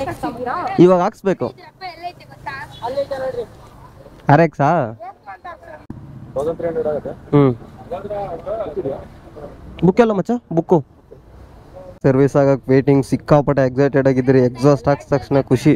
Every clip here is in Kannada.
ಇವಾಗ ಹಾಕ್ಸ್ಬೇಕು ಆರ್ ಎಕ್ಸಾ ಹ್ಞೂ ಬುಕ್ ಎಲ್ಲ ಮಚ್ಚ ಬುಕ್ಕು ಸರ್ವಿಸ್ ಆಗಕ್ಕೆ ವೇಟಿಂಗ್ ಸಿಕ್ಕಾಪಟ್ಟೆ ಎಕ್ಸೈಟೆಡ್ ಆಗಿದ್ದೀರಿ ಎಕ್ಸಾಸ್ಟ್ ಹಾಕ್ಸ್ ತಕ್ಷಣ ಖುಷಿ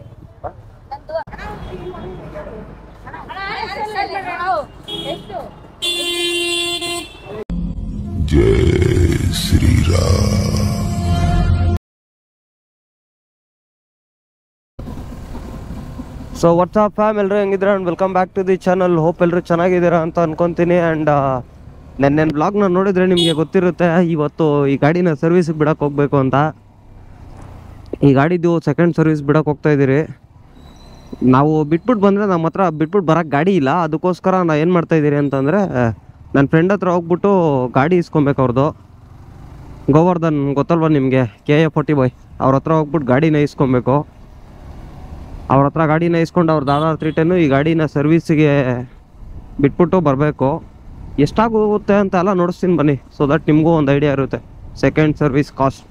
ಸೊ ವಾಟ್ಸಪ್ ಫ್ಯಾಮ್ ಎಲ್ಲರೂ ಹೆಂಗಿದ್ರೆ and welcome back to the channel hope ಎಲ್ಲರೂ ಚೆನ್ನಾಗಿದ್ದೀರಾ ಅಂತ ಅನ್ಕೊಂತೀನಿ ಆ್ಯಂಡ್ ನೆನ್ನೆ ಬ್ಲಾಗ್ನ ನೋಡಿದ್ರೆ ನಿಮಗೆ ಗೊತ್ತಿರುತ್ತೆ ಇವತ್ತು ಈ ಗಾಡಿನ ಸರ್ವಿಸಿಗೆ ಬಿಡಕ್ಕೆ ಹೋಗ್ಬೇಕು ಅಂತ ಈ ಗಾಡಿದು ಸೆಕೆಂಡ್ ಸರ್ವಿಸ್ ಬಿಡಕ್ಕೆ ಹೋಗ್ತಾ ಇದ್ದೀರಿ ನಾವು ಬಿಟ್ಬಿಟ್ಟು ಬಂದರೆ ನಮ್ಮ ಹತ್ರ ಬಿಟ್ಬಿಟ್ಟು ಬರೋಕ್ಕೆ ಗಾಡಿ ಇಲ್ಲ ಅದಕ್ಕೋಸ್ಕರ ನಾ ಏನು ಮಾಡ್ತಾ ಇದ್ದೀರಿ ಅಂತಂದರೆ ನನ್ನ ಫ್ರೆಂಡ್ ಹತ್ರ ಹೋಗ್ಬಿಟ್ಟು ಗಾಡಿ ಇಸ್ಕೊಬೇಕು ಅವ್ರದ್ದು ಗೋವರ್ಧನ್ ಗೊತ್ತಲ್ವ ನಿಮಗೆ ಕೆ ಎ ಫೋರ್ಟಿ ಬೈ ಅವ್ರ ಹತ್ರ ಹೋಗ್ಬಿಟ್ಟು ಗಾಡಿನ ಇಸ್ಕೊಬೇಕು ಅವ್ರ ಹತ್ರ ಗಾಡಿನ ಇಸ್ಕೊಂಡು ಅವ್ರ ದಾದಾ ತ್ರೀ ಟೆನ್ನು ಈ ಗಾಡಿನ ಸರ್ವಿಸಿಗೆ ಬಿಟ್ಬಿಟ್ಟು ಬರಬೇಕು ಎಷ್ಟಾಗೋಗುತ್ತೆ ಅಂತ ಎಲ್ಲ ನೋಡಿಸ್ತೀನಿ ಬನ್ನಿ ಸೊ ದಟ್ ನಿಮಗೂ ಒಂದು ಐಡಿಯಾ ಇರುತ್ತೆ ಸೆಕೆಂಡ್ ಸರ್ವಿಸ್ ಕಾಸ್ಟ್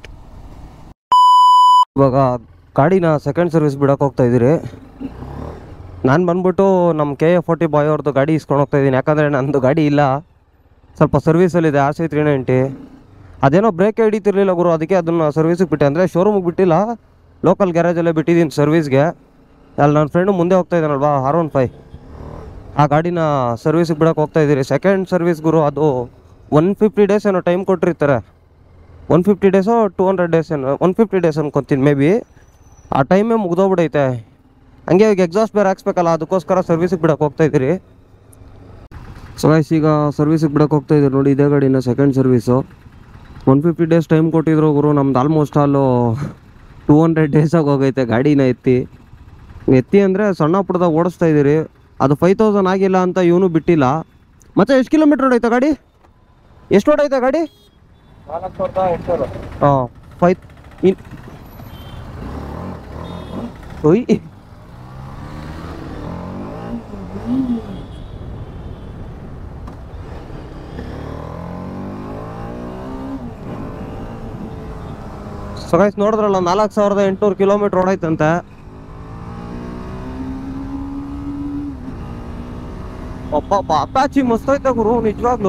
ಇವಾಗ ಗಾಡಿನ ಸೆಕೆಂಡ್ ಸರ್ವಿಸ್ ಬಿಡಕ್ಕೆ ಹೋಗ್ತಾ ಇದ್ದೀರಿ ನಾನು ಬಂದ್ಬಿಟ್ಟು ನಮ್ಮ ಕೆ ಎ ಫೋರ್ಟಿ ಬಾಯ್ ಅವ್ರದ್ದು ಗಾಡಿ ಇಸ್ಕೊಂಡು ಹೋಗ್ತಾ ಇದ್ದೀನಿ ಯಾಕಂದರೆ ನಂದು ಗಾಡಿ ಇಲ್ಲ ಸ್ವಲ್ಪ ಸರ್ವಿಸಲ್ಲಿದೆ ಆರ್ ಸಿ ತ್ರೀ ನೈಂಟಿ ಅದೇನೋ ಬ್ರೇಕ್ ಹಿಡಿತಿರ್ಲಿಲ್ಲ ಗುರು ಅದಕ್ಕೆ ಅದನ್ನು ಸರ್ವಿಸಿಗೆ ಬಿಟ್ಟೆ ಅಂದರೆ ಶೋರೂಮಿಗೆ ಬಿಟ್ಟಿಲ್ಲ ಲೋಕಲ್ ಗ್ಯಾರೇಜಲ್ಲೇ ಬಿಟ್ಟಿದ್ದೀನಿ ಸರ್ವಿಸ್ಗೆ ಅಲ್ಲಿ ನನ್ನ ಫ್ರೆಂಡು ಮುಂದೆ ಹೋಗ್ತಾ ಇದ್ದಾನಲ್ವಾ ಆರ್ ಒನ್ ಫೈ ಆ ಗಾಡಿನ ಸರ್ವಿಸಿಗೆ ಬಿಡಕ್ಕೆ ಹೋಗ್ತಾ ಇದ್ದೀರಿ ಸೆಕೆಂಡ್ ಸರ್ವಿಸ್ ಗುರು ಅದು ಒನ್ ಫಿಫ್ಟಿ ಡೇಸ್ ಏನೋ ಟೈಮ್ ಕೊಟ್ಟಿರ್ತಾರೆ ಒನ್ ಫಿಫ್ಟಿ ಡೇಸೋ ಟೂ ಹಂಡ್ರೆಡ್ ಡೇಸ್ ಏನೋ ಒನ್ ಫಿಫ್ಟಿ ಡೇಸ್ ಅನ್ಕೊತೀನಿ ಮೇ ಬಿ ಆ ಟೈಮೇ ಮುಗ್ದೋಗ್ಬಿಡೈತೆ ಹಂಗೆ ಈಗ ಎಕ್ಸಾಸ್ಟ್ ಬೇರೆ ಹಾಕ್ಸ್ಬೇಕಲ್ಲ ಅದಕ್ಕೋಸ್ಕರ ಸರ್ವಿಸಿಗೆ ಬಿಡಕ್ಕೆ ಹೋಗ್ತಾ ಇದ್ದೀರಿ ಸೊ ಗೈಸ್ ಈಗ ಸರ್ವಿಸಿಗೆ ಬಿಡಕ್ಕೆ ಹೋಗ್ತಾ ಇದ್ದೀರಿ ನೋಡಿ ಇದೇ ಗಾಡಿನ second service one fifty days time ಕೊಟ್ಟಿದ್ರು ಗುರು ನಮ್ದು ಆಲ್ಮೋಸ್ಟ್ ಅಲ್ಲೂ ಟೂ ಹಂಡ್ರೆಡ್ ಡೇಸಾಗಿ ಹೋಗೈತೆ ಗಾಡಿನ ಎತ್ತಿ ಎತ್ತಿ ಅಂದರೆ ಸಣ್ಣ ಪುಟ್ಟದಾಗ ಓಡಿಸ್ತಾ ಇದ್ದೀರಿ ಅದು ಫೈವ್ ತೌಸಂಡ್ ಆಗಿಲ್ಲ ಅಂತ ಇವನು ಬಿಟ್ಟಿಲ್ಲ ಮತ್ತೆ ಎಷ್ಟು ಕಿಲೋಮೀಟ್ರ್ ಹೊಡೈತೆ ಗಾಡಿ ಎಷ್ಟು ಹೊಡೈತೆ ಗಾಡಿ ಹಾಂ ಫೈವ್ ಇನ್ ಒಯ್ ಸೊ ಗೈಸ್ ನೋಡಿದ್ರಲ್ಲ ನಾಲ್ಕು ಸಾವಿರದ ಎಂಟುನೂರು ಕಿಲೋಮೀಟ್ರ್ ಓಡೈತಂತೆ ಅಪ್ಪ ಅಪ್ಪಾಚಿ ಮಸ್ತೈತೆ ಗುರು ನಿಜವಾಗ್ಲು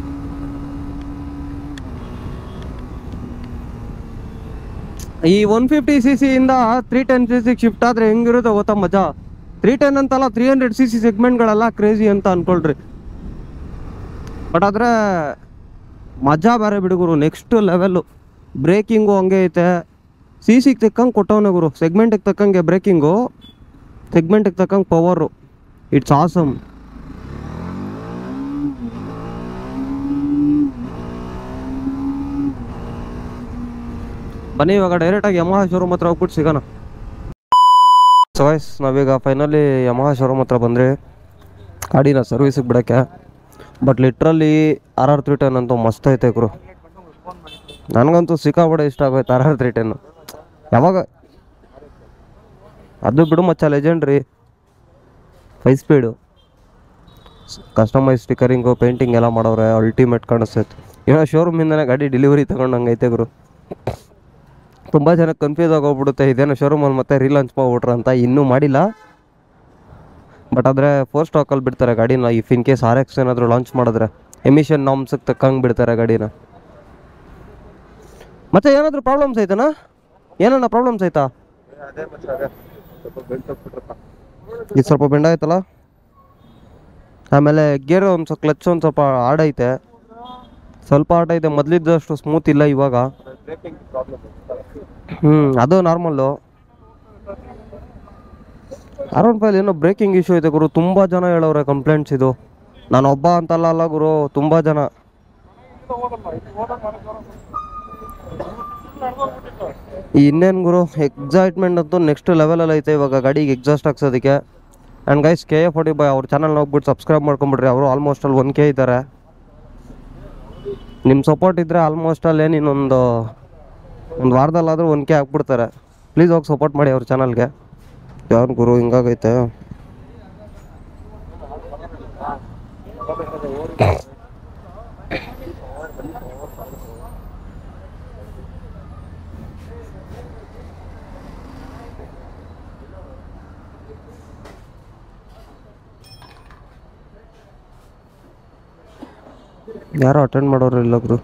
ಈ ಒನ್ ಫಿಫ್ಟಿ ಸಿ ಸಿ ಇಂದ ತ್ರೀ ಟೆನ್ ಸಿ ಸಿಗೆ ಶಿಫ್ಟ್ ಆದ್ರೆ ಹೆಂಗಿರುತ್ತೆ ಗೊತ್ತಾ ಮಜಾ ತ್ರೀ ಟೆನ್ ಅಂತಲ್ಲ ತ್ರೀ ಹಂಡ್ರೆಡ್ ಸಿ ಸಿ ಸೆಗ್ಮೆಂಟ್ಗಳೆಲ್ಲ ಕ್ರೇಜಿ ಅಂತ ಅನ್ಕೊಳ್ರಿ ಬಟ್ ಆದರೆ ಮಜಾ ಬೇರೆ ಬಿಡುಗರು ನೆಕ್ಸ್ಟ್ ಲೆವೆಲ್ಲು ಬ್ರೇಕಿಂಗು ಹಂಗೆ ಐತೆ ಸಿ ಸಿಗೆ ತಕ್ಕಂಗೆ ಕೊಟ್ಟವನೇ ಗುರು ಸೆಗ್ಮೆಂಟಿಗೆ ತಕ್ಕಂಗೆ ಬ್ರೇಕಿಂಗು ಸೆಗ್ಮೆಂಟಿಗೆ ತಕ್ಕಂಗೆ ಪವರು ಇಟ್ಸ್ ಆಸಮ್ ಬನ್ನಿ ಇವಾಗ ಡೈರೆಕ್ಟಾಗಿ ಯಮಹ ಶೋರೂಮ್ ಹತ್ರ ಹೋಗ್ಬಿಟ್ಟು ಸಿಗೋಣ ಸೊ ವೈಸ್ ನಾವೀಗ ಫೈನಲಿ ಯಮಹ ಶೋರೂಮ್ ಹತ್ರ ಬಂದ್ರಿ ಗಾಡಿನ ಸರ್ವಿಸಿಗೆ ಬಿಡೋಕ್ಕೆ but literally R R three ten ಅಂತೂ ಮಸ್ತ್ ಐತೆ ಗುರು ನನಗಂತೂ ಸಿಕ್ಕಾಪಟ್ಟೆ ಇಷ್ಟ ಆಗೋಯ್ತು ಆರ್ ಆರ್ ತ್ರೀ ಟೆನ್ನು ಯಾವಾಗ ಅದು ಬಿಡು ಮಚ್ಚ ಲೆಜೆಂಡ್ರಿ ಫೈ ಸ್ಪೀಡು ಕಸ್ಟಮೈಸ್ ಸ್ಟಿಕರಿಂಗು ಪೇಂಟಿಂಗ್ ಎಲ್ಲ ಮಾಡವ್ರೆ ಅಲ್ಟಿಮೇಟ್ ಕಾಣಿಸ್ತೈತೆ ಏನೋ ಶೋರೂಮಿಂದನೇ ಗಾಡಿ ಡೆಲಿವರಿ ತಗೊಂಡಂಗೆ ಐತೆ ಗುರು ತುಂಬ ಜನ ಕನ್ಫ್ಯೂಸ್ ಆಗೋಗ್ಬಿಡುತ್ತೆ ಇದೇನೋ ಶೋರೂಮಲ್ಲಿ ಮತ್ತೆ ರೀಲಾಂಚ್ ಮಾಡ್ಬಿಟ್ರು ಅಂತ ಇನ್ನೂ ಮಾಡಿಲ್ಲ ಬಟ್ ಆದರೆ ಫೋರ್ ಸ್ಟಾಕಲ್ಲಿ ಬಿಡ್ತಾರೆ ಗಾಡಿನ if in case R X ಏನಾದರೂ ಲಾಂಚ್ ಮಾಡಿದ್ರೆ ಎಮಿಷನ್ ನಾಮ್ಸಿಗೆ ತಕ್ಕಂಗೆ ಬಿಡ್ತಾರೆ ಗಾಡಿನ ಮತ್ತೆ ಏನಾದರೂ ಪ್ರಾಬ್ಲಮ್ಸ್ ಐತನಾ ಏನಣ್ಣ ಪ್ರಾಬ್ಲಮ್ಸ್ ಆಯ್ತಾ ಇದು ಸ್ವಲ್ಪ ಬೆಂಡ ಆಯ್ತಲ್ಲ ಆಮೇಲೆ ಗೇರ್ ಒಂದು ಸ್ವಲ್ಪ ಕ್ಲಚ್ ಒಂದು ಸ್ವಲ್ಪ ಆಡೈತೆ ಸ್ವಲ್ಪ ಆಡೈತೆ ಮೊದಲಿದ್ದಷ್ಟು ಸ್ಮೂತ್ ಇಲ್ಲ ಇವಾಗ ಹ್ಞೂ ಅದು ನಾರ್ಮಲ್ಲು ಅರೌಂಡ್ ಫೈಲ್ ಏನೋ ಬ್ರೇಕಿಂಗ್ ಇಶ್ಯೂ ಐತೆ ಗುರು ತುಂಬ ಜನ ಹೇಳವ್ರೆ ಕಂಪ್ಲೇಂಟ್ಸ್ ಇದು ನಾನು ಒಬ್ಬ ಅಂತಲ್ಲ ಅಲ್ಲ ಗುರು ತುಂಬ ಜನ ಈ ಇನ್ನೇನು ಗುರು ಎಕ್ಸೈಟ್ಮೆಂಟ್ ಅಂತೂ ನೆಕ್ಸ್ಟ್ ಲೆವೆಲಲ್ಲಿ ಐತೆ ಇವಾಗ ಗಾಡಿಗೆ ಎಕ್ಸಾಸ್ಟ್ ಹಾಕ್ಸೋದಕ್ಕೆ and guys K A forty ಬೈ ಅವ್ರ ಚಾನಲ್ನ ಹೋಗ್ಬಿಟ್ಟು ಸಬ್ಸ್ಕ್ರೈಬ್ ಮಾಡ್ಕೊಂಬಿಡ್ರಿ ಅವರು ಆಲ್ಮೋಸ್ಟ್ ಅಲ್ಲಿ ಒನ್ ಕೆ ಇದ್ದಾರೆ ನಿಮ್ಮ ಸಪೋರ್ಟ್ ಇದ್ದರೆ ಆಲ್ಮೋಸ್ಟ್ ಅಲ್ಲಿ ಏನು ಇನ್ನೊಂದು ಒಂದು ವಾರದಲ್ಲಾದರೂ ಒನ್ ಕೆ ಹಾಕ್ಬಿಡ್ತಾರೆ ಪ್ಲೀಸ್ ಹೋಗಿ ಸಪೋರ್ಟ್ ಮಾಡಿ ಅವ್ರ ಚಾನಲ್ಗೆ ಯಾರು ಗುರು ಹಿಂಗಾಗೈತೆ ಯಾರೋ ಅಟೆಂಡ್ ಮಾಡೋರು ಇಲ್ಲ ಗುರು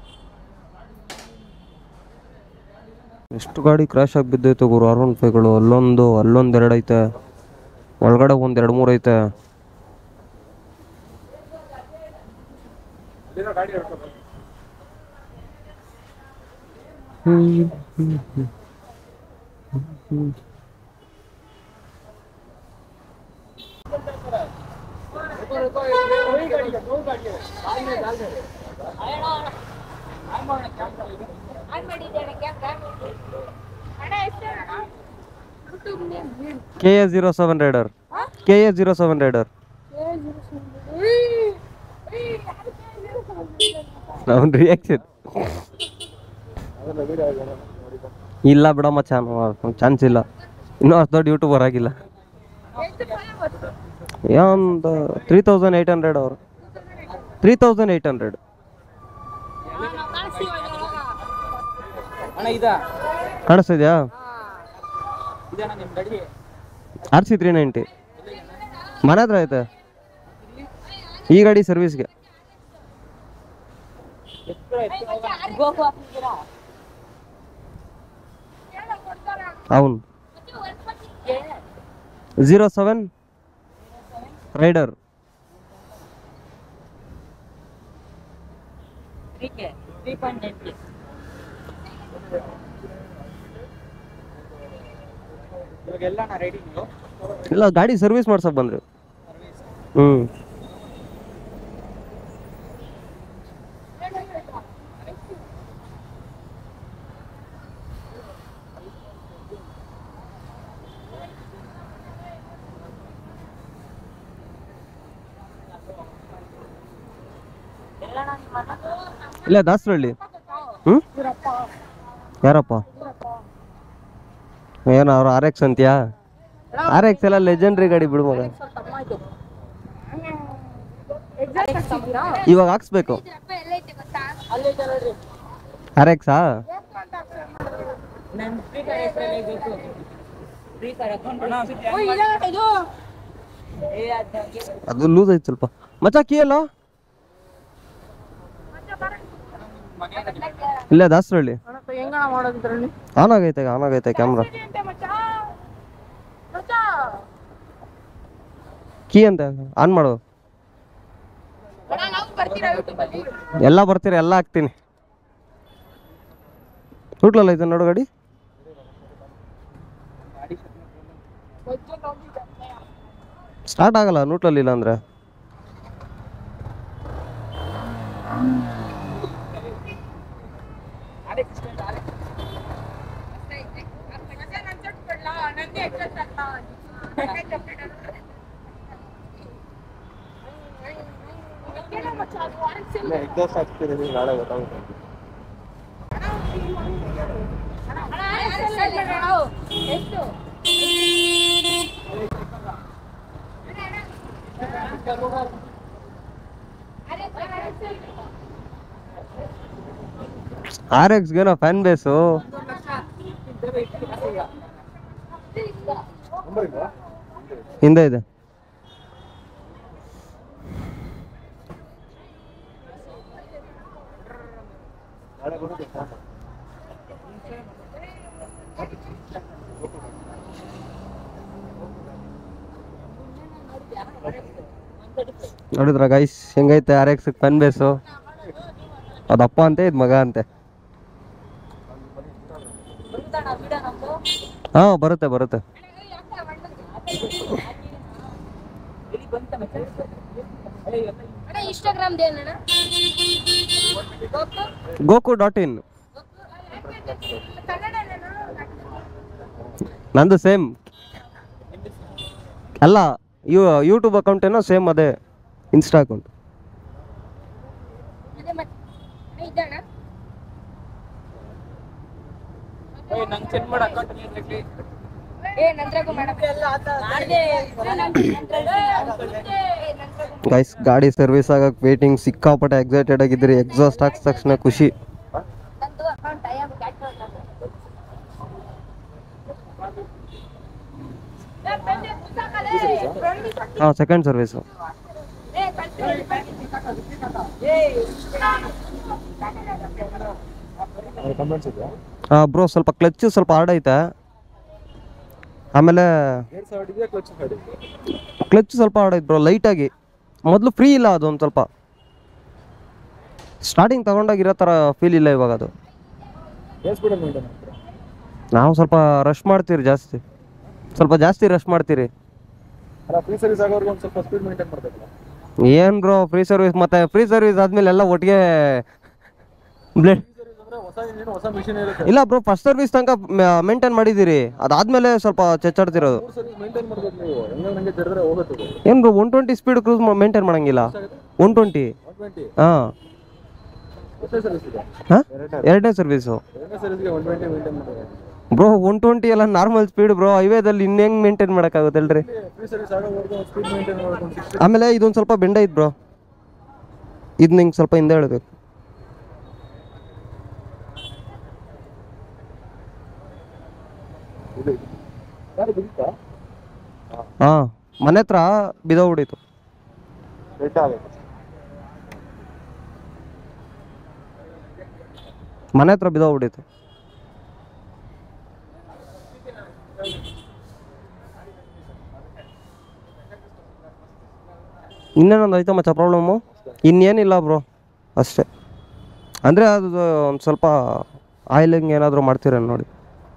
ಎಷ್ಟು ಗಾಡಿ ಕ್ರ್ಯಾಶ್ ಆಗಿ ಬಿದ್ದೈತೆ ಗುರು ಆರ್ ಒನ್ ಫೈವ್ಗಳು ಅಲ್ಲೊಂದು ಅಲ್ಲೊಂದು ಎರಡು ಐತೆ ಒಳಗಡೆ ಒಂದು ಎರಡು ಮೂರು ಐತೆ ಹ್ಮ್, ಹ್ಮ್, ಹ್ಮ್. ಹ್ಮ್. K A zero seven rider K A zero seven rider ಅವ್ನ ರಿಯಾಕ್ಷನ್ ಇಲ್ಲ ಬಿಡಮ್ಮ ಚಾನ್ ಚಾನ್ಸ್ ಇಲ್ಲ ಇನ್ನೂ ಅಷ್ಟು ದೊಡ್ಡ ಯೂಟ್ಯೂಬರ್ ಆಗಿಲ್ಲ ಒಂದು ತ್ರೀ ತೌಸಂಡ್ ಏಯ್ಟ್ ಹಂಡ್ರೆಡ್ ಅವರು ತ್ರೀ ತೌಸಂಡ್ ಏಯ್ಟ್ ಹಂಡ್ರೆಡ್ ಅಣ್ಣ ಇದ ಕಾಣಿಸ್ತಿದ್ಯಾ ಇದಣ್ಣ ನಿಮ್ಮ ಗಾಡಿ ಆರ್ ಸಿ ತ್ರೀ ನೈಂಟಿ ಮನೆ ಹತ್ರ ಐತೆ ಈ ಗಾಡಿ ಸರ್ವಿಸ್ಗೆ అవును జీరో సెవెన్ రైడర్ ಇವಾಗ ಎಲ್ಲ ಅಣ್ಣ ರೆಡಿ ನೀವು ಇಲ್ಲ ಗಾಡಿ ಸರ್ವಿಸ್ ಮಾಡ್ಸಕ್ ಬಂದ್ರಿ ಹ್ಞೂ ಇಲ್ಲ ದಾಸರಳ್ಳಿ ಹ್ಞೂ ಯಾರಪ್ಪ ಏನು ಅವ್ರು ಆರ್ ಎಕ್ಸ್ ಅಂತೀಯಾ ಆರ್ ಎಕ್ಸ್ ಎಲ್ಲ ಲೆಜೆಂಡ್ರಿ ಗಾಡಿ ಬಿಡು ಮಗ ಇವಾಗ ಹಾಕ್ಸ್ಬೇಕು ಆರ್ ಎಕ್ಸಾ ನನ್ನ ಫ್ರೀ ಫೈರ್ ಹೆಸರಲ್ಲಿ ಬೇಕು ಫ್ರೀ ಫೈರ್ ಅಕೌಂಟ್ ಏ ಅದ್ನ ಅದು ಲೂಸ್ ಐತೆ ಸ್ವಲ್ಪ ಮಚ್ಚ ಕೀ ಅಲ್ಲ ಇಲ್ಲೇ ದಾಸರಳ್ಳಿ ಹೆಂಗಣ ಮಾಡೋದಿದ್ರಲ್ಲಿ ಆನ್ ಆಗೈತೆ ಆನ್ ಆಗೈತೆ ಕ್ಯಾಮ್ರಾ ಕೀ ಅಂತ ಆನ್ ಮಾಡು ಎಲ್ಲ ಬರ್ತೀರ ಎಲ್ಲ ಹಾಕ್ತೀನಿ ಹೋಟ್ಲಲ್ಲ ಐತೆ ನೋಡು ಗಾಡಿ ಸ್ಟಾರ್ಟ್ ಆಗಲ್ಲ ನೂಟ್ಲಲ್ಲಿ ಇಲ್ಲ ಅಂದ್ರೆ ಎಕ್ಸಾಸ್ಟ್ ಆಗ್ತಿದೆ ನಾಳೆ ಗೊತ್ತಾಗುತ್ತೆ ಆರ್ ಎಕ್ಸ್ಗೇನೋ ಫ್ಯಾನ್ ಬೇಸು ಹಿಂದೆ ಇದೆ ನೋಡಿದ್ರ ಗೈಸ್ ಹೆಂಗೈತೆ ಆರ್ ಎಕ್ಸ್ ಪೆನ್ ಬೇಸು ಅದಪ್ಪ ಅಂತೆ ಇದು ಮಗ ಅಂತೆ ಹಾ ಬರುತ್ತೆ ಬರುತ್ತೆ ಇನ್ಸ್ಟಾಗ್ರಾಮ್ ದೇನಣ್ಣ ಗೋಕು ಡಾಟ್ ಇನ್ ಕನ್ನಡ ನಂದು ಸೇಮ್ ಅಲ್ಲ ಯೂ ಯೂಟ್ಯೂಬ್ ಅಕೌಂಟ್ ಏನೋ ಸೇಮ್ ಅದೇ ಇನ್ಸ್ಟಾ ಅಕೌಂಟ್ ಅದೇ ಮತ್ತೆ ಇದಣ್ಣ ನಂಗೆ ಸೆಂಡ್ ಮಾಡಿ ಅಕೌಂಟ್ ನೀಡ್ಲಿಕ್ಕೆ ಏ ನಂದ್ರಾಗು ಮೇಡಮ್ ಗೈಸ್ ಗಾಡಿ ಸರ್ವಿಸ್ ಆಗಕ್ಕೆ ವೇಟಿಂಗ್ ಸಿಕ್ಕಾಪಟ್ಟೆ ಎಕ್ಸೈಟೆಡ್ ಆಗಿದ್ದೀರಿ ಎಕ್ಸಾಸ್ಟ್ ಹಾಕ್ಸ್ ತಕ್ಷಣ ಖುಷಿ ನಂದು ಅಕೌಂಟ್ ಅಯ್ಯ ಹಾಂ ಸೆಕೆಂಡ್ ಸರ್ವಿಸು ಏ ಕಂಪ್ಲೇಂಟ್ಸ್ ಇದೆಯಾ ಬ್ರೋ ಸ್ವಲ್ಪ ಕ್ಲಚ್ ಸ್ವಲ್ಪ ಹಾರ್ಡ್ ಐತೆ ಆಮೇಲೆ ಗೇರ್ ಸೈಡ್ ಇದೆಯಾ ಕ್ಲಚ್ ಸೈಡ್ ಕ್ಲಚ್ ಸ್ವಲ್ಪ ಹಾರ್ಡ್ ಐತೆ ಬ್ರೋ ಲೈಟಾಗಿ ಮೊದಲು ಫ್ರೀ ಇಲ್ಲ ಅದು ಒಂದು ಸ್ವಲ್ಪ ಸ್ಟಾರ್ಟಿಂಗ್ ತಗೊಂಡಾಗಿರೋ ಥರ ಫೀಲ್ ಇಲ್ಲ ಇವಾಗ ಅದು ಗೇರ್ ಸ್ಪೀಡಲ್ಲಿ ಮೇಂಟೈನ್ ಮಾಡ್ತೀರಾ ನಾವು ಸ್ವಲ್ಪ ರಶ್ ಮಾಡ್ತೀರಿ ಜಾಸ್ತಿ ಸ್ವಲ್ಪ ಜಾಸ್ತಿ ರಶ್ ಮಾಡ್ತೀರಿ ಅಲ್ಲ ಫ್ರೀ ಸರ್ವಿಸ್ ಆಗೋರ್ಗೆ ಒಂದು ಸ್ವಲ್ಪ ಸ್ಪೀಡ್ ಮೇಂಟೈನ್ ಮಾಡ್ಬೇಕಲ್ಲ ಏನು ಬ್ರೋ ಫ್ರೀ ಸರ್ವಿಸ್ ಮತ್ತೆ ಫ್ರೀ ಸರ್ವಿಸ್ ಆದಮೇಲೆ ಎಲ್ಲ ಒಟ್ಟಿಗೆ ಬ್ಲೇಡ್ ಫ್ರೀ ಸರ್ವಿಸ್ ಅಂದರೆ ಹೊಸ ಇಂಜಿನ್ ಹೊಸ ಮಿಷಿನ್ ಇರುತ್ತೆ ಇಲ್ಲ ಬ್ರೋ ಫಸ್ಟ್ ಸರ್ವಿಸ್ ತನಕ ಮೇಂಟೈನ್ ಮಾಡಿದ್ದೀರಿ ಅದಾದ್ಮೇಲೆ ಸ್ವಲ್ಪ ಚೆಚ್ಚಾಡ್ತಿರೋದು ಮೂರು ಸರ್ವಿಸ್ ಮೇಂಟೈನ್ ಮಾಡ್ಬೇಕು ನೀವು ಹೆಂಗೆ ನಂಗೆ ಜರಿದ್ರೆ ಹೋಗುತ್ತೆ ಅದು ಏನು bro one twenty speed cruise maintain ಮಾಡಂಗಿಲ್ಲ ಒನ್ ಟ್ವೆಂಟಿ ಒನ್ ಟ್ವೆಂಟಿ ಹಾಂ ಹೊಸ ಸರ್ವಿಸ್ ಇದೆ ಹಾಂ ಎರಡನೇ ಸರ್ವಿಸು ಎರಡನೇ ಸರ್ವಿಸ್ಗೆ ಒನ್ ಟ್ವೆಂಟಿ ಮೇಂಟೈನ್ ಮಾಡಬೇಕು ಬ್ರೋ ಒನ್ ಟ್ವೆಂಟಿ ಎಲ್ಲ ನಾರ್ಮಲ್ ಸ್ಪೀಡ್ ಬ್ರೋ ಹೈವೇದಲ್ಲಿ ಇನ್ನು ಹೆಂಗೆ ಮೇಂಟೈನ್ ಮಾಡೋಕ್ಕಾಗುತ್ತೆ ಹೇಳ್ರಿ ಫ್ರೀ ಸರ್ವಿಸ್ ಆಗೋವರೆಗೂ ಸ್ಪೀಡ್ ಮೇಂಟೈನ್ ಮಾಡಬೇಕು ಒಂದು ಸಿಕ್ಸ್ಟಿ ಆಮೇಲೆ ಇದೊಂದು ಸ್ವಲ್ಪ ಬೆಂಡ ಐತೆ ಬ್ರೋ ಇದು ನಿಂಗೆ ಸ್ವಲ್ಪ ಹಿಂದೆ ಹೇಳ್ಬೇಕು ಇದು ಯಾರು ಬಿಡುತ್ತಾ ಹಾಂ ಮನೆ ಹತ್ರ ಬಿದೋಗ್ಬಿಟ್ಟಿತ್ತು ರೆಡ್ ಆಗುತ್ತೆ ಮನೆ ಹತ್ರ ಬಿದೋಗ್ಬಿಟ್ಟಿತ್ತು ಇನ್ನೇನೊಂದು ಐತೆ ಮಚ್ಚ ಪ್ರಾಬ್ಲಮ್ಮು ಇನ್ನೇನಿಲ್ಲ ಬ್ರೋ ಅಷ್ಟೇ ಅಂದರೆ ಅದು ಒಂದು ಸ್ವಲ್ಪ ಆಯಿಲಿಂಗ್ ಏನಾದರೂ ಮಾಡ್ತೀರ ನೋಡಿ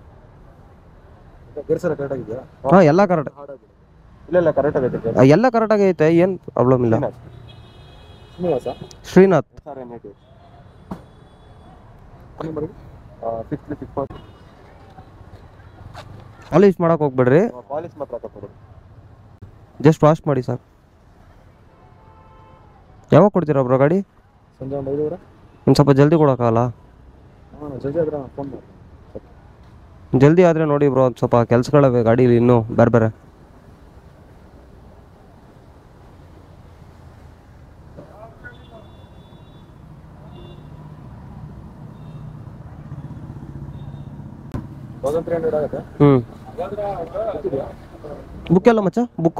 ಗೇರ್ ಸರ ಕರೆಕ್ಟ್ ಆಗಿದೆಯಾ ಹಾಂ ಎಲ್ಲ ಕರೆಕ್ಟ್ ಹಾರ್ಡ್ ಆಗಿದೆ ಇಲ್ಲ ಇಲ್ಲ ಕರೆಕ್ಟ್ ಆಗೈತೆ ಗೇರ್ ಎಲ್ಲ ಕರೆಕ್ಟಾಗಿ ಐತೆ ಏನು ಪ್ರಾಬ್ಲಮ್ ಇಲ್ಲ Srinivasa Srinath sir N eighty number six three six four polish ಮಾಡಕ್ಕೆ ಹೋಗ್ಬೇಡ್ರಿ ಪಾಲಿಸ್ ಮಾತ್ರ ತಗೊಡು ಜಸ್ಟ್ ವಾಶ್ ಮಾಡಿ ಸರ್ ಯಾವಾಗ ಕೊಡ್ತೀರಾ ಬ್ರೋ ಗಾಡಿ ಸಂಜೆ ಒಂದು ಐದುವರೆ ಒಂದು ಸ್ವಲ್ಪ ಜಲ್ದಿ ಕೊಡೋಕ್ಕಾಗಲ್ಲ ಹಾಂ ಸಂಜೆ ಆದ್ರೆ ನಾನು ಫೋನ್ ಮಾಡಿ ಜಲ್ದಿ ಆದರೆ ನೋಡಿ ಬ್ರೋ ಒಂದು ಸ್ವಲ್ಪ ಕೆಲಸಗಳಿವೆ ಗಾಡೀಲಿ ಇನ್ನೂ ಬೇರೆ ಬೇರೆ ತೌಸಂಡ್ ತ್ರೀ ಹಂಡ್ರೆಡ್ ಆಗುತ್ತೆ ಹ್ಞೂ ಗೊತ್ತಿದೆಯಾ ಬುಕ್ ಎಲ್ಲ ಮಚ್ಚ ಬುಕ್ಕು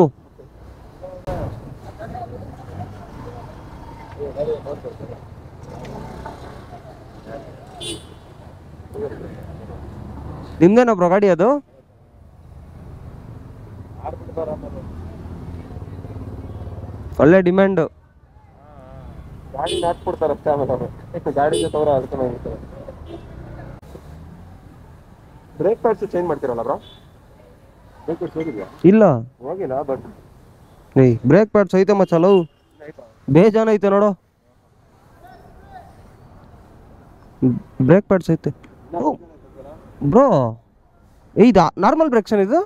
ನಿಮ್ದೇನಾ ಬ್ರೋ ಗಾಡಿ ಅದು ಒಳ್ಳೆ ಡಿಮ್ಯಾಂಡು ಗಾಡಿ ಹಾಕ್ಬಿಡ್ತಾರೆ ಅಷ್ಟೇ ಆಮೇಲೆ ಅವರು ಗಾಡಿ ಜೊತೆ ಅವರ ಅದಕ್ಕೆ ಹೋಗ್ತಾರೆ ಬ್ರೇಕ್ ಪ್ಯಾಡ್ಸ್ ಚೇಂಜ್ ಮಾಡ್ತೀರಲ್ಲ ಬ್ರೋ ಬ್ರೇಕ್ ಪ್ಯಾಡ್ಸ್ ಹೋಗಿದ್ಯಾ ಇಲ್ಲ ಹೋಗಿಲ್ಲ ಬಟ್ ಏಯ್ ಬ್ರೇಕ್ ಪ್ಯಾಡ್ಸ್ ಐತೆ ಮಚ್ಚ ಲವ್ ಬೇಜಾನ್ ಐತೆ ನೋಡು ಬ್ರೇಕ್ ಪ್ಯಾಡ್ಸ್ ಐತೆ ಬ್ರೋ ಇದು ನಾರ್ಮಲ್ ಬ್ರೇಕ್ಸನ್ ಇದು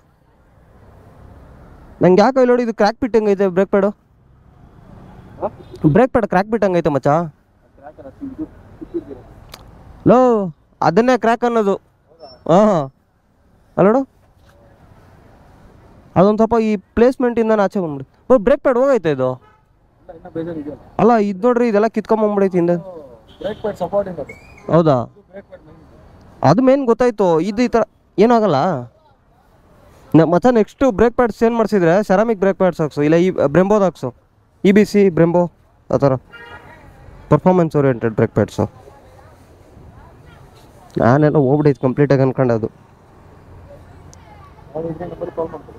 ನಂಗೆ ಯಾಕೆ ಇಲ್ಲಿ ನೋಡಿ ಇದು ಕ್ರ್ಯಾಕ್ ಬಿಟ್ಟಂಗೆ ಐತೆ brake pad brake pad crack ಬಿಟ್ಟಂಗೆ ಐತೆ ಮಚ್ಚ ಲೋ ಅದನ್ನೇ ಕ್ರ್ಯಾಕ್ ಅನ್ನೋದು ಹಾಂ ಅಲ್ಲ ನೋಡು ಅದೊಂದು ಸ್ವಲ್ಪ ಈ ಪ್ಲೇಸ್ಮೆಂಟಿಂದ ಆಚೆ ಬಂದ್ಬಿಡಿ ಓ ಬ್ರೇಕ್ ಪ್ಯಾಡ್ ಹೋಗೈತೆ ಇದು ಇನ್ನ ಬೇಜಾರು ಇದೆಯಲ್ಲ ಅಲ್ಲ ಇದು ನೋಡ್ರಿ ಇದೆಲ್ಲ ಕಿತ್ಕೊಂಬಂದ್ಬಿಡೈತಿ ಹಿಂದೆ ಬ್ರೇಕ್ ಪ್ಯಾಡ್ ಸಪೋರ್ಟಿಂಗ್ ಅದು ಹೌದಾ ಬ್ರೇಕ್ ಪ್ಯಾಡ್ ಮೈನ್ ಅದು ಮೇನ್ ಗೊತ್ತಾಯ್ತು ಇದು ಈ ಥರ ಏನಾಗಲ್ಲ ನ- ಮತ್ತೆ ನೆಕ್ಸ್ಟು ಬ್ರೇಕ್ ಪ್ಯಾಡ್ಸ್ ಏನು ಮಾಡಿಸಿದ್ರೆ ಸೆರಾಮಿಕ್ ಬ್ರೇಕ್ ಪ್ಯಾಡ್ಸ್ ಹಾಕ್ಸು ಇಲ್ಲ ಈ ಬ್ರೆಂಬೋದು ಹಾಕ್ಸು ಇ ಬಿ ಸಿ ಬ್ರೆಂಬೋ ಆ ಥರ ಪರ್ಫಾರ್ಮೆನ್ಸ್ ಓರಿಯೆಂಟೆಡ್ ಬ್ರೇಕ್ ಪ್ಯಾಡ್ಸು ನಾನೆಲ್ಲ ಹೋಗ್ಬಿಡೈತೆ ಕಂಪ್ಲೀಟಾಗಿ ಅನ್ಕೊಂಡೆ ಅದು ನಾವು ಇದೇ ನಂಬರ್ ಕಾಲ್ ಮಾಡ್ತೀವಿ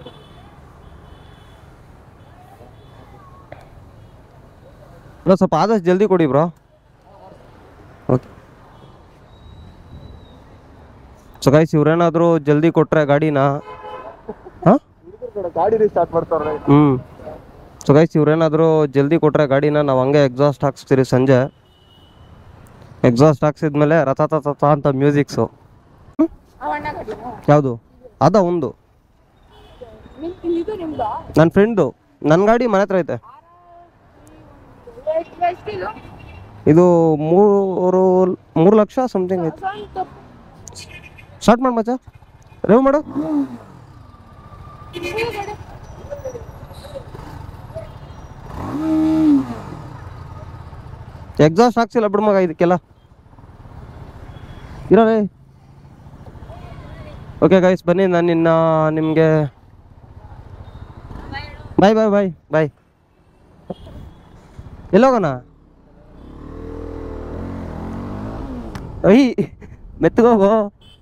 ಬ್ರೋ ಸ್ವಲ್ಪ ಆದಷ್ಟು ಜಲ್ದಿ ಕೊಡಿ ಬ್ರೋ ಓಕೆ ಸೊ ಗೈಸ್ ಇವ್ರೇನಾದರೂ ಜಲ್ದಿ ಕೊಟ್ಟರೆ ಗಾಡಿನ ಹಾಂ ಹುಡುಗರು ಕಡೆ ಗಾಡಿ ಸ್ಟಾರ್ಟ್ ಮಾಡ್ತಾವ್ರೆ ಹ್ಞೂ ಸೊ ಗೈಸ್ ಇವ್ರೇನಾದರೂ ಜಲ್ದಿ ಕೊಟ್ಟರೆ ಗಾಡಿನ ನಾವು ಹಂಗೆ ಎಕ್ಸಾಸ್ಟ್ ಹಾಕ್ಸ್ತೀರಿ ಸಂಜೆ ಎಕ್ಸಾಸ್ಟ್ ಹಾಕ್ಸಿದ್ಮೇಲೆ ರಥ ತತ ಅಂತ ಮ್ಯೂಸಿಕ್ಸು ಅವ ಅಣ್ಣ ಕಟ್ಟಿನ ಯಾವುದು ಅದ ಒಂದು ನಿಮ್ ಇದು ನಿಮ್ದು ನನ್ನ ಫ್ರೆಂಡು ನನ್ನ ಗಾಡಿ ಮನೆ ಹತ್ರ ಐತೆ ಎಷ್ಟು ಎಷ್ಟಿದು ಇದು ಮೂರು ಮೂರು ಲಕ್ಷ ಸಮಥಿಂಗ್ ಐತೆ ಸ್ವಂತ ಸ್ಟಾರ್ಟ್ ಮಾಡಿ ಮಚ್ಚ ರೇವ್ ಮಾಡು ಎಕ್ಸಾಸ್ಟ್ ಹಾಕ್ಸಿಲ್ಲ ಬಿಡು ಮಗ ಇದಕ್ಕೆಲ್ಲ ಇರೋದೇ ಓಕೆ ಗೈಸ್ ಬನ್ನಿ ನಾನು ನಿನ್ನ ನಿಮಗೆ ಬಾಯ್ ಬಾಯ್ ಬಾಯ್ ಬಾಯ್ ಎಲ್ಲೋಗೋಣ ಐ ಮೆತ್ತಗೋಗು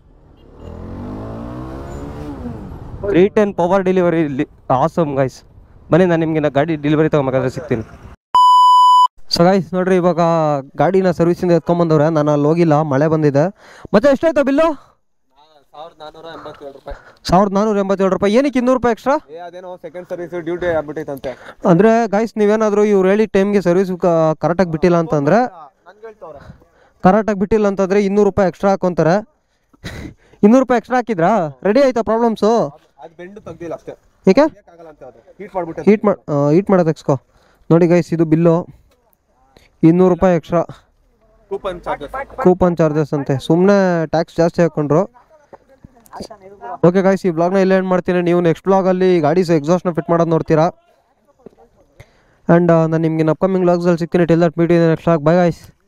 ತ್ರೀ ಟೆನ್ ಪವರ್ ಡೆಲಿವರಿ ಇಲ್ಲಿ ಆಸಮ್ ಗೈಸ್ ಬನ್ನಿ ನಾನು ನಿಮಗೆ ಗಾಡಿ ಡೆಲಿವರಿ ತಗೊಂಬೇಕಾದ್ರೆ ಸಿಗ್ತೀನಿ ಸೊ ಗೈಸ್ ನೋಡ್ರಿ ಇವಾಗ ಗಾಡಿನ ಸರ್ವಿಸಿಂದ ಎತ್ಕೊಂಬಂದವ್ರೆ ನಾನು ಅಲ್ಲಿ ಹೋಗಿಲ್ಲ ಮಳೆ ಬಂದಿದೆ ಮತ್ತೆ ಎಷ್ಟಾಯ್ತು ಬಿಲ್ಲು ಸಾವಿರದ ನಾನ್ನೂರ ಎಂಬತ್ತೇಳು ರೂಪಾಯಿ ಸಾವಿರದ ನಾನ್ನೂರ ಎಂಬತ್ತೇಳು ರೂಪಾಯಿ ಏನಕ್ಕೆ ಇನ್ನೂರು ರೂಪಾಯಿ ಎಕ್ಸ್ಟ್ರಾ ಏ ಅದೇನೋ ಸೆಕೆಂಡ್ ಸರ್ವಿಸ್ ಡ್ಯೂಟಿ ಆಗ್ಬಿಟ್ಟೈತಂತೆ ಅಂದರೆ ಗಾಯ್ಸ್ ನೀವೇನಾದರೂ ಇವ್ರು ಹೇಳಿ ಟೈಮ್ಗೆ ಸರ್ವಿಸ್ ಕರೆಕ್ಟಾಗಿ ಬಿಟ್ಟಿಲ್ಲ ಅಂತಂದರೆ ನನ್ಗೆ ಹೇಳ್ತವ್ರೆ ಕರೆಕ್ಟಾಗಿ ಬಿಟ್ಟಿಲ್ಲ ಅಂತಂದರೆ ಇನ್ನೂರು ರೂಪಾಯಿ ಎಕ್ಸ್ಟ್ರಾ ಹಾಕೊಂತಾರೆ ಇನ್ನೂರು ರೂಪಾಯಿ ಎಕ್ಸ್ಟ್ರಾ ಹಾಕಿದ್ರಾ ರೆಡಿ ಆಯ್ತಾ ಪ್ರಾಬ್ಲಮ್ಸು ಅದು ಬೆಂಡು ತೆಗ್ದಿಲ್ಲ ಅಷ್ಟೇ ಏಕೆ ಆಗಲ್ಲ ಅಂತ ಅದು ಹೀಟ್ ಮಾಡ್ಬಿಟ್ಟೆ ಹೀಟ್ ಮಾಡಿ ಹೀಟ್ ಮಾಡೋದು ತೆಗ್ಸ್ಕೊ ನೋಡಿ ಗೈಸ್ ಇದು ಬಿಲ್ಲು ಇನ್ನೂರು ರೂಪಾಯಿ extra coupon charges coupon charges ಅಂತೆ ಸುಮ್ಮನೆ ಟ್ಯಾಕ್ಸ್ ಜಾಸ್ತಿ ಹಾಕ್ಕೊಂಡ್ರು ಓಕೆ ಗಾಯ್ಸ್ ಈ ಬ್ಲಾಗ್ನ ಇಲ್ಲೇ ಏನು ಮಾಡ್ತೀನಿ ನೀವು ನೆಕ್ಸ್ಟ್ ಬ್ಲಾಗಲ್ಲಿ ಗಾಡಿ ಎಕ್ಸಾಸ್ಟ್ನ ಫಿಟ್ ಮಾಡೋದು ನೋಡ್ತೀರಾ ಆ್ಯಂಡ್ ನಾನು ನಿಮಗೆ ಅಪ್ಕಮಿಂಗ್ ಬ್ಲಾಗ್ಸಲ್ಲಿ ಸಿಗ್ತೀನಿ till that meet next blog bye guys